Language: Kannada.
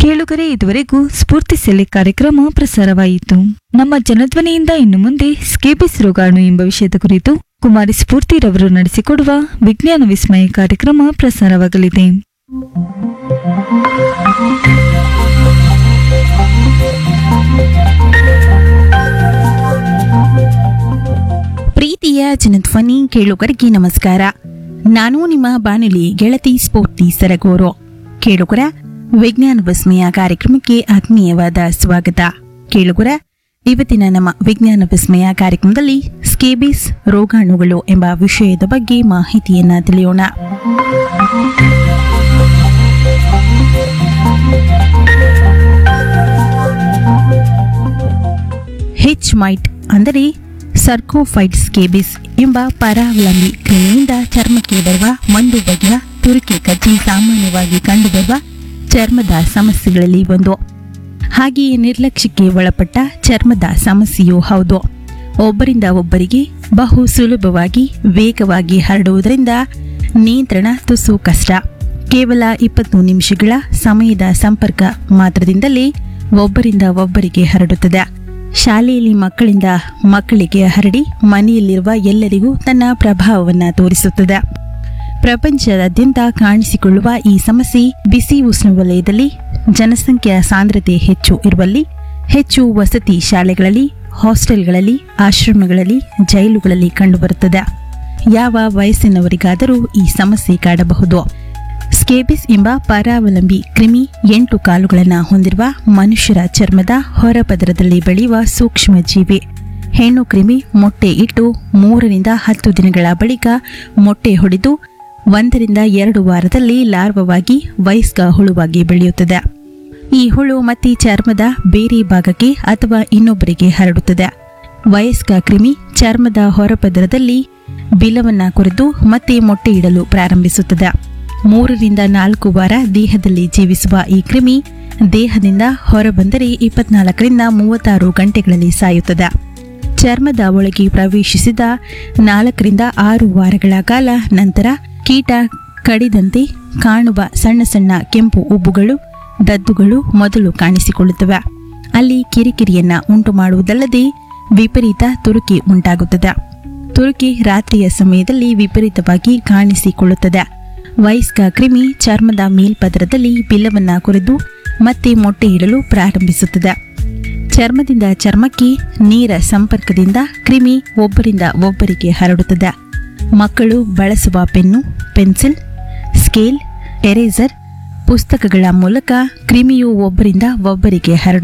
ಕೇಳುಗರೆ ಇದುವರೆಗೂ ಸ್ಫೂರ್ತಿ ಸೆಲೆ ಕಾರ್ಯಕ್ರಮ ಪ್ರಸಾರವಾಯಿತು ನಮ್ಮ ಜನಧ್ವನಿಯಿಂದ ಇನ್ನು ಮುಂದೆ ಸ್ಕೇಬಿಸ್ ರೋಗಾಣು ಎಂಬ ವಿಷಯದ ಕುರಿತು ಕುಮಾರಿ ಸ್ಫೂರ್ತಿರವರು ನಡೆಸಿಕೊಡುವ ವಿಜ್ಞಾನ ವಿಸ್ಮಯ ಕಾರ್ಯಕ್ರಮ ಪ್ರಸಾರವಾಗಲಿದೆ ಪ್ರೀತಿಯ ಜನಧ್ವನಿ ಕೇಳುಗರಿಗೆ ನಮಸ್ಕಾರ ನಾನು ನಿಮ್ಮ ಬಾನುಲಿ ಗೆಳತಿ ಸ್ಫೂರ್ತಿ ಸರಗೂರು ಕೇಳುಗರ ವಿಜ್ಞಾನ ವಿಸ್ಮಯ ಕಾರ್ಯಕ್ರಮಕ್ಕೆ ಆತ್ಮೀಯವಾದ ಸ್ವಾಗತ ಕೇಳುಗರ ಇವತ್ತಿನ ನಮ್ಮ ವಿಜ್ಞಾನ ವಿಸ್ಮಯ ಕಾರ್ಯಕ್ರಮದಲ್ಲಿ ಸ್ಕೇಬಿಸ್ ರೋಗಾಣುಗಳು ಎಂಬ ವಿಷಯದ ಬಗ್ಗೆ ಮಾಹಿತಿಯನ್ನ ತಿಳಿಯೋಣ ಹೆಚ್ ಮೈಟ್ ಅಂದರೆ ಸರ್ಕೋಫೈಡ್ ಸ್ಕೇಬಿಸ್ ಎಂಬ ಪರಾವಲಂಬಿ ಕ್ರಿಮಿಯಿಂದ ಚರ್ಮಕ್ಕೆ ಬರುವ ಒಂದು ಬಗೆಯ ತುರಿಕೆ ಕಜ್ಜಿ ಸಾಮಾನ್ಯವಾಗಿ ಕಂಡುಬರುವ ಚರ್ಮದ ಸಮಸ್ಯೆಗಳಲ್ಲಿ ಒಂದು ಹಾಗೆಯೇ ನಿರ್ಲಕ್ಷ್ಯಕ್ಕೆ ಒಳಪಟ್ಟ ಚರ್ಮದ ಸಮಸ್ಯೆಯೂ ಹೌದು ಒಬ್ಬರಿಂದ ಒಬ್ಬರಿಗೆ ಬಹು ಸುಲಭವಾಗಿ ವೇಗವಾಗಿ ಹರಡುವುದರಿಂದ ನಿಯಂತ್ರಣ ತುಸು ಕಷ್ಟ ಕೇವಲ ಇಪ್ಪತ್ತು ನಿಮಿಷಗಳ ಸಮಯದ ಸಂಪರ್ಕ ಮಾತ್ರದಿಂದಲೇ ಒಬ್ಬರಿಂದ ಒಬ್ಬರಿಗೆ ಹರಡುತ್ತದೆ ಶಾಲೆಯಲ್ಲಿ ಮಕ್ಕಳಿಂದ ಮಕ್ಕಳಿಗೆ ಹರಡಿ ಮನೆಯಲ್ಲಿರುವ ಎಲ್ಲರಿಗೂ ತನ್ನ ಪ್ರಭಾವವನ್ನು ತೋರಿಸುತ್ತದೆ ಪ್ರಪಂಚದಾದ್ಯಂತ ಕಾಣಿಸಿಕೊಳ್ಳುವ ಈ ಸಮಸ್ಯೆ ಬಿಸಿ ಉಷ್ಣವಲಯದಲ್ಲಿ ಜನಸಂಖ್ಯೆಯ ಸಾಂದ್ರತೆ ಹೆಚ್ಚು ಇರುವಲ್ಲಿ ಹೆಚ್ಚು ವಸತಿ ಶಾಲೆಗಳಲ್ಲಿ ಹಾಸ್ಟೆಲ್ಗಳಲ್ಲಿ ಆಶ್ರಮಗಳಲ್ಲಿ ಜೈಲುಗಳಲ್ಲಿ ಕಂಡುಬರುತ್ತದೆ ಯಾವ ವಯಸ್ಸಿನವರಿಗಾದರೂ ಈ ಸಮಸ್ಯೆ ಕಾಡಬಹುದು ಸ್ಕೇಬಿಸ್ ಎಂಬ ಪರಾವಲಂಬಿ ಕ್ರಿಮಿ ಎಂಟು ಕಾಲುಗಳನ್ನು ಹೊಂದಿರುವ ಮನುಷ್ಯರ ಚರ್ಮದ ಹೊರಪದರದಲ್ಲಿ ಬೆಳೆಯುವ ಸೂಕ್ಷ್ಮ ಜೀವಿ ಹೆಣ್ಣು ಕ್ರಿಮಿ ಮೊಟ್ಟೆ ಇಟ್ಟು ಮೂರರಿಂದ ಹತ್ತು ದಿನಗಳ ಬಳಿಕ ಮೊಟ್ಟೆ ಹೊಡೆದು ಒಂದರಿಂದ ಎರಡು ವಾರದಲ್ಲಿ ಲಾರ್ವವಾಗಿ ವಯಸ್ಕ ಹುಳುವಾಗಿ ಬೆಳೆಯುತ್ತದೆ ಈ ಹುಳು ಮತ್ತೆ ಚರ್ಮದ ಬೇರೆ ಭಾಗಕ್ಕೆ ಅಥವಾ ಇನ್ನೊಬ್ಬರಿಗೆ ಹರಡುತ್ತದೆ ವಯಸ್ಕ ಕ್ರಿಮಿ ಚರ್ಮದ ಹೊರಪದರದಲ್ಲಿ ಬಿಲವನ್ನ ಕೊರೆದು ಮತ್ತೆ ಮೊಟ್ಟೆ ಇಡಲು ಪ್ರಾರಂಭಿಸುತ್ತದೆ ಮೂರರಿಂದ ನಾಲ್ಕು ವಾರ ದೇಹದಲ್ಲಿ ಜೀವಿಸುವ ಈ ಕ್ರಿಮಿ ದೇಹದಿಂದ ಹೊರಬಂದರೆ ಇಪ್ಪತ್ನಾಲ್ಕರಿಂದ ಮೂವತ್ತಾರು ಗಂಟೆಗಳಲ್ಲಿ ಸಾಯುತ್ತದೆ ಚರ್ಮದ ಒಳಗೆ ಪ್ರವೇಶಿಸಿದ ನಾಲ್ಕರಿಂದ ಆರು ವಾರಗಳ ಕಾಲ ನಂತರ ಕೀಟ ಕಡಿದಂತೆ ಕಾಣುವ ಸಣ್ಣ ಸಣ್ಣ ಕೆಂಪು ಉಬ್ಬುಗಳು ದದ್ದುಗಳು ಮೊದಲು ಕಾಣಿಸಿಕೊಳ್ಳುತ್ತವೆ ಅಲ್ಲಿ ಕಿರಿಕಿರಿಯನ್ನ ಉಂಟು ಮಾಡುವುದಲ್ಲದೆ ವಿಪರೀತ ತುರುಕಿ ಉಂಟಾಗುತ್ತದೆ ತುರುಕಿ ರಾತ್ರಿಯ ಸಮಯದಲ್ಲಿ ವಿಪರೀತವಾಗಿ ಕಾಣಿಸಿಕೊಳ್ಳುತ್ತದೆ ವಯಸ್ಕ ಕ್ರಿಮಿ ಚರ್ಮದ ಮೇಲ್ಪದರದಲ್ಲಿ ಬಿಲ್ಲವನ್ನ ಕೊರೆದು ಮತ್ತೆ ಮೊಟ್ಟೆ ಇಡಲು ಪ್ರಾರಂಭಿಸುತ್ತದೆ ಚರ್ಮದಿಂದ ಚರ್ಮಕ್ಕೆ ನೇರ ಸಂಪರ್ಕದಿಂದ ಕ್ರಿಮಿ ಒಬ್ಬರಿಂದ ಒಬ್ಬರಿಗೆ ಹರಡುತ್ತದೆ ಮಕ್ಕಳು ಬಳಸುವ ಪೆನ್ನು ಪೆನ್ಸಿಲ್ ಸ್ಕೇಲ್ ಎರೇಸರ್ ಪುಸ್ತಕಗಳ ಮೂಲಕ ಕ್ರಿಮಿಯು ಒಬ್ಬರಿಂದ ಒಬ್ಬರಿಗೆ ಹರಡುತ್ತದೆ